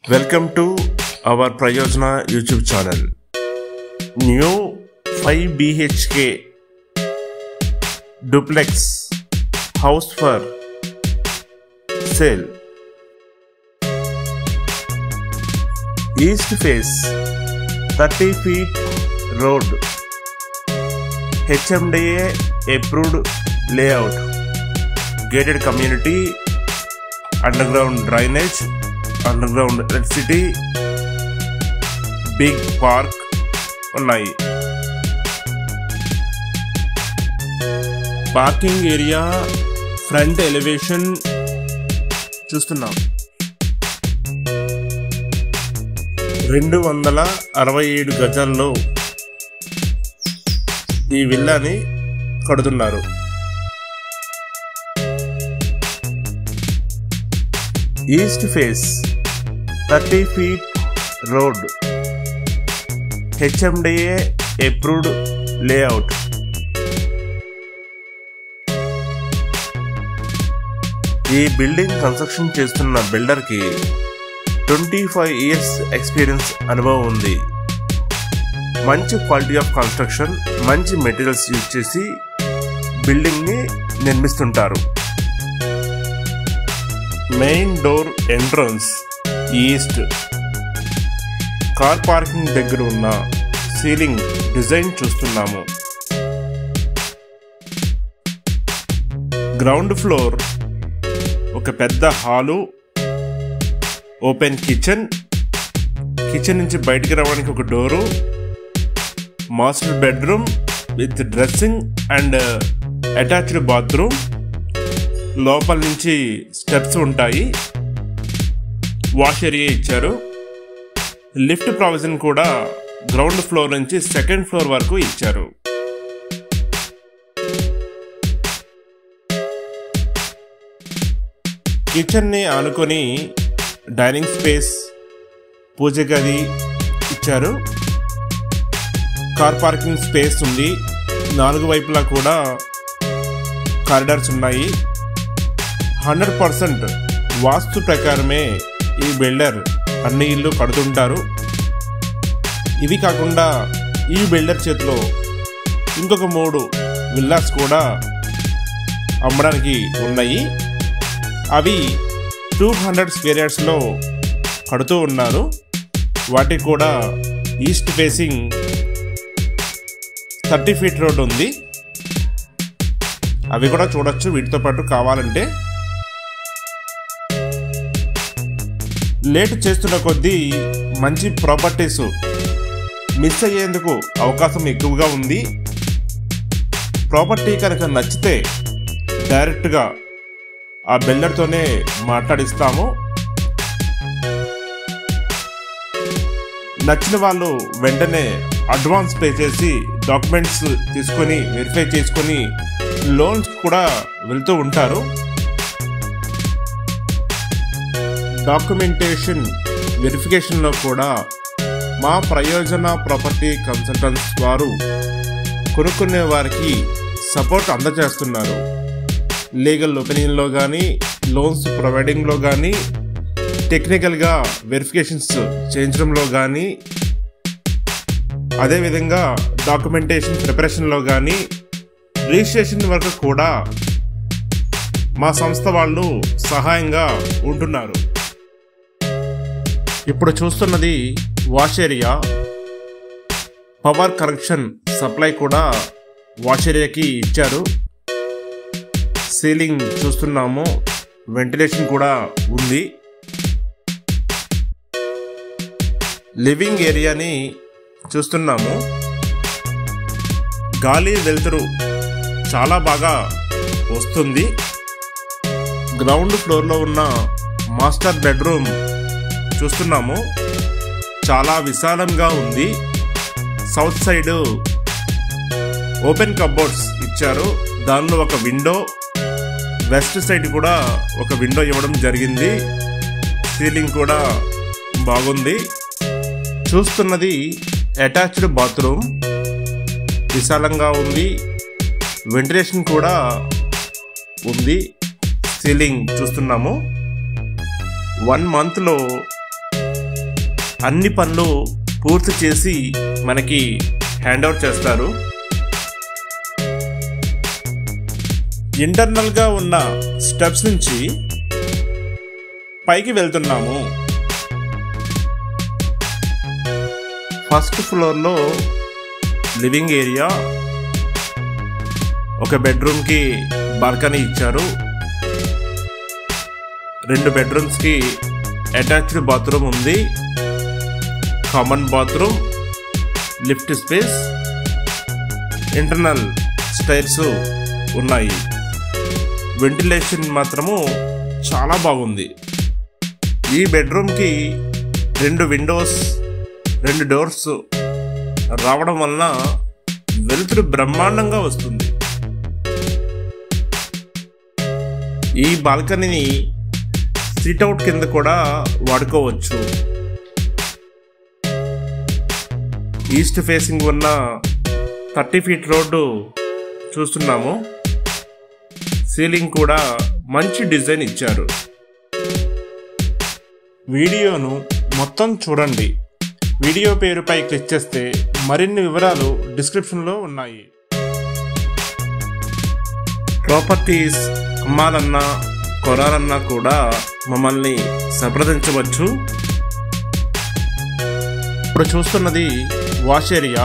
welcome to our Prayojana YouTube channel new five BHK duplex house for sale east face thirty feet road HMDA approved layout gated community underground drainage underground electricity big park ఉన్నాయి parking area front elevation చూస్తున్నాం రెండు వందల అరవై ఏడు గజాల్లో ఈ విల్లాని కడుతున్నారు ఈస్ట్ face thirty feet road HMDA approved లేఅవుట్ ఈ బిల్డింగ్ కన్స్ట్రక్షన్ చేస్తున్న బిల్డర్కి ట్వంటీ ఫైవ్ ఇయర్స్ ఎక్స్పీరియన్స్ అనుభవం ఉంది మంచి క్వాలిటీ ఆఫ్ కన్స్ట్రక్షన్ మంచి మెటీరియల్స్ యూజ్ చేసి బిల్డింగ్ని నిర్మిస్తుంటారు main door entrance east car parking దగ్గర ఉన్న సీలింగ్ డిజైన్ చూస్తున్నాము గ్రౌండ్ ఫ్లోర్ ఒక పెద్ద హాలు ఓపెన్ కిచెన్ కిచెన్ నుంచి బయటికి రావడానికి ఒక door master bedroom with dressing and attached bathroom లోపల నుంచి స్టెప్స్ ఉంటాయి వాష్ ఏరియా ఇచ్చారు లిఫ్ట్ ప్రావిజన్ కూడా గ్రౌండ్ ఫ్లోర్ నుంచి సెకండ్ ఫ్లోర్ వరకు ఇచ్చారు కిచెన్ని ఆనుకొని డైనింగ్ స్పేస్ పూజ గది ఇచ్చారు కార్ పార్కింగ్ స్పేస్ ఉంది నాలుగు వైపులా కూడా కారిడార్స్ ఉన్నాయి హండ్రెడ్ పర్సెంట్ వాస్తు ప్రకారమే ఈ బిల్డర్ అన్ని ఇల్లు కడుతుంటారు ఇవి కాకుండా ఈ బిల్డర్ చేతిలో ఇంకొక మూడు విల్లాస్ కూడా అమ్మడానికి ఉన్నాయి అవి టూ హండ్రెడ్ స్క్వేర్ యార్డ్స్లో కడుతూ ఉన్నారు వాటికి కూడా east facing thirty feet road ఉంది అవి కూడా చూడొచ్చు వీటితో పాటు కావాలంటే లేట్ చేస్తున్న కొద్దీ మంచి ప్రాపర్టీస్ మిస్ అయ్యేందుకు అవకాశం ఎక్కువగా ఉంది ప్రాపర్టీ కనుక నచ్చితే డైరెక్ట్గా ఆ బిల్డర్తోనే మాట్లాడిస్తాము నచ్చిన వాళ్ళు వెంటనే అడ్వాన్స్ పే చేసి డాక్యుమెంట్స్ తీసుకొని వెరిఫై చేసుకొని లోన్స్ కూడా వెళ్తూ ఉంటారు డాక్యుమెంటేషన్ వెరిఫికేషన్లో కూడా మా ప్రయోజన ప్రాపర్టీ కన్సల్టెంట్స్ వారు కొనుక్కునే వారికి సపోర్ట్ అందజేస్తున్నారు లీగల్ ఒపీనియన్లో కానీ లోన్స్ ప్రొవైడింగ్లో కానీ టెక్నికల్గా వెరిఫికేషన్స్ చేయించడంలో కానీ అదేవిధంగా డాక్యుమెంటేషన్ ప్రిపరేషన్లో కానీ రిజిస్ట్రేషన్ వరకు కూడా మా సంస్థ వాళ్ళు సహాయంగా ఉంటున్నారు ఇప్పుడు చూస్తున్నది wash area power connection supply కూడా వాష్ ఏరియాకి ఇచ్చారు సీలింగ్ చూస్తున్నాము వెంటిలేషన్ కూడా ఉంది లివింగ్ ఏరియాని చూస్తున్నాము గాలి వెలుతురు చాలా బాగా వస్తుంది గ్రౌండ్ ఫ్లోర్లో ఉన్న మాస్టర్ బెడ్రూమ్ చూస్తున్నాము చాలా విశాలంగా ఉంది సౌత్ సైడ్ ఓపెన్ కబోర్డ్స్ ఇచ్చారు దానిలో ఒక విండో వెస్ట్ సైడ్ కూడా ఒక విండో ఇవ్వడం జరిగింది సీలింగ్ కూడా బాగుంది చూస్తున్నది అటాచ్డ్ బాత్రూమ్ విశాలంగా ఉంది వెంటిలేషన్ కూడా ఉంది సీలింగ్ చూస్తున్నాము వన్ మంత్లో అన్ని పనులు పూర్తి చేసి మనకి హ్యాండ్ ఓవర్ చేస్తారు ఇంటర్నల్గా ఉన్న స్టెప్స్ నుంచి పైకి వెళ్తున్నాము ఫస్ట్ ఫ్లోర్లో లివింగ్ ఏరియా ఒక బెడ్రూమ్కి బాల్కనీ ఇచ్చారు రెండు బెడ్రూమ్స్కి అటాచ్డ్ బాత్రూమ్ ఉంది common bathroom lift space internal stairs ఉన్నాయి వెంటిలేషన్ మాత్రము చాలా బాగుంది ఈ బెడ్రూమ్కి రెండు విండోస్ రెండు డోర్స్ రావడం వలన వెలుతురు బ్రహ్మాండంగా వస్తుంది ఈ బాల్కనీని సిట్అవుట్ కింద కూడా వాడుకోవచ్చు ఈస్ట్ ఫేసింగ్ ఉన్న థర్టీ ఫీట్ రోడ్డు చూస్తున్నాము సీలింగ్ కూడా మంచి డిజైన్ ఇచ్చారు వీడియోను మొత్తం చూడండి వీడియో పేరుపై క్లిక్ చేస్తే మరిన్ని వివరాలు డిస్క్రిప్షన్లో ఉన్నాయి ప్రాపర్టీస్ అమ్మాలన్నా కొనాలన్నా కూడా మమ్మల్ని సంప్రదించవచ్చు ఇప్పుడు చూస్తున్నది వాష్ ఏరియా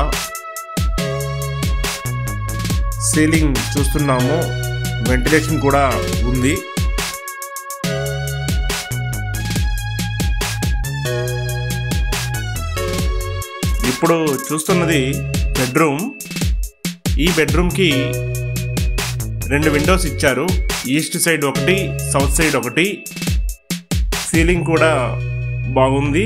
సీలింగ్ చూస్తున్నాము వెంటిలేషన్ కూడా ఉంది ఇప్పుడు చూస్తున్నది బెడ్రూమ్ ఈ బెడ్రూమ్కి రెండు విండోస్ ఇచ్చారు ఈస్ట్ సైడ్ ఒకటి సౌత్ సైడ్ ఒకటి సీలింగ్ కూడా బాగుంది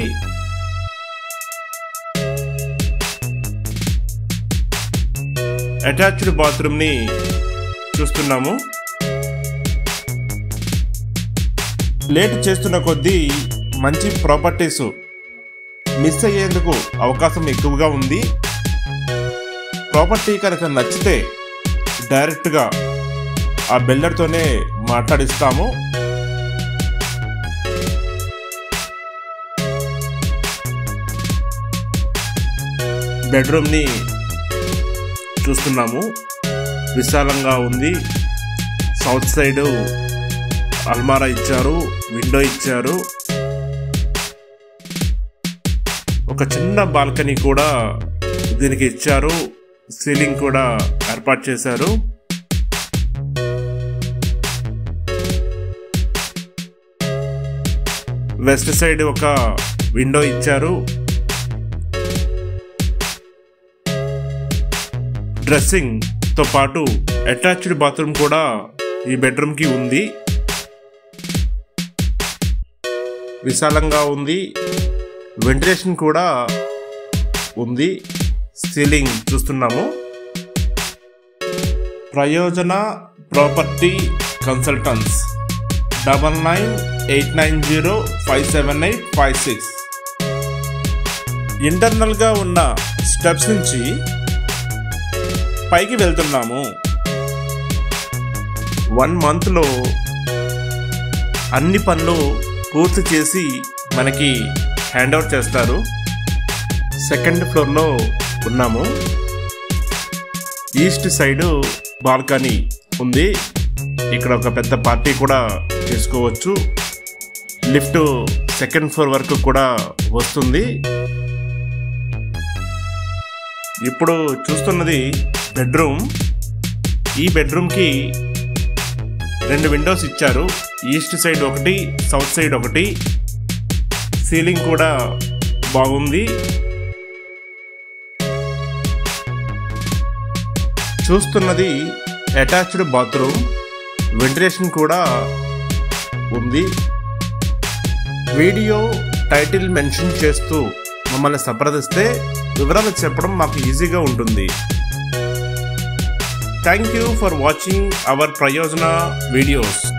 అటాచ్డ్ బాత్రూమ్ని చూస్తున్నాము లేట్ చేస్తున్న కొద్దీ మంచి ప్రాపర్టీస్ మిస్ అయ్యేందుకు అవకాశం ఎక్కువగా ఉంది ప్రాపర్టీ కనుక నచ్చితే డైరెక్ట్గా ఆ బిల్డర్తోనే మాట్లాడిస్తాము బెడ్రూమ్ని చూస్తున్నాము విశాలంగా ఉంది సౌత్ సైడ్ అల్మారా ఇచ్చారు విండో ఇచ్చారు ఒక చిన్న బాల్కనీ కూడా దీనికి ఇచ్చారు సీలింగ్ కూడా ఏర్పాటు చేశారు వెస్ట్ సైడ్ ఒక విండో ఇచ్చారు డ్రెస్సింగ్ తో పాటు అటాచ్డ్ బాత్రూమ్ కూడా ఈ బెడ్రూమ్ కి ఉంది విశాలంగా ఉంది వెంటిలేషన్ కూడా ఉంది సీలింగ్ చూస్తున్నాము Prayojana property consultants double nine eight nine zero five seven eight five six ఇంటర్నల్గా ఉన్న స్టెప్స్ నుంచి పైకి వెళ్తున్నాము వన్ మంత్లో అన్ని పనులు పూర్తి చేసి మనకి హ్యాండ్ అవుట్ చేస్తారు సెకండ్ ఫ్లోర్లో ఉన్నాము ఈస్ట్ సైడ్ బాల్కనీ ఉంది ఇక్కడ ఒక పెద్ద పార్టీ కూడా చేసుకోవచ్చు లిఫ్ట్ సెకండ్ ఫ్లోర్ వరకు కూడా వస్తుంది ఇప్పుడు చూస్తున్నది బెడ్రూమ్ ఈ బెడ్రూమ్కి రెండు విండోస్ ఇచ్చారు ఈస్ట్ సైడ్ ఒకటి సౌత్ సైడ్ ఒకటి సీలింగ్ కూడా బాగుంది చూస్తున్నది అటాచ్డ్ బాత్రూమ్ వెంటిలేషన్ కూడా ఉంది వీడియో టైటిల్ మెన్షన్ చేస్తూ మమ్మల్ని సంప్రదిస్తే వివరాలు చెప్పడం మాకు ఈజీగా ఉంటుంది thank you for watching our Prayojana videos